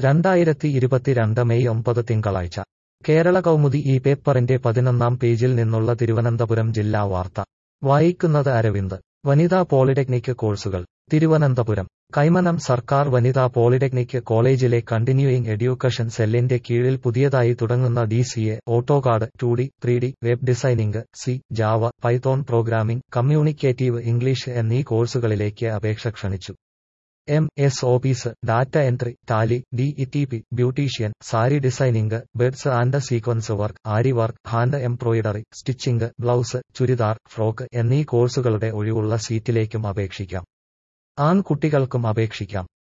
രണ്ടായിരത്തി ഇരുപത്തിരണ്ട് മെയ് ഒമ്പത് തിങ്കളാഴ്ച കേരള കൗമുദി ഈ പേപ്പറിന്റെ പതിനൊന്നാം പേജിൽ നിന്നുള്ള തിരുവനന്തപുരം ജില്ലാ വാർത്ത വായിക്കുന്നത് അരവിന്ദ് വനിതാ പോളിടെക്നിക് കോഴ്സുകൾ തിരുവനന്തപുരം കൈമനം സർക്കാർ വനിതാ പോളിടെക്നിക് കോളേജിലെ കണ്ടിന്യൂയിങ് എഡ്യൂക്കേഷൻ സെല്ലിന്റെ കീഴിൽ പുതിയതായി തുടങ്ങുന്ന D C A AutoCAD two D three D web designing C Java Python programming communicative English എന്നീ കോഴ്സുകളിലേക്ക് അപേക്ഷ ക്ഷണിച്ചു M S office data entry Tally D E T P beautician sari designing beads and sequence work aari work hand embroidery stitching blouse churidar frock എന്നീ കോഴ്സുകളുടെ ഒഴിവുള്ള സീറ്റിലേക്കും അപേക്ഷിക്കാം ആൺകുട്ടികൾക്കും അപേക്ഷിക്കാം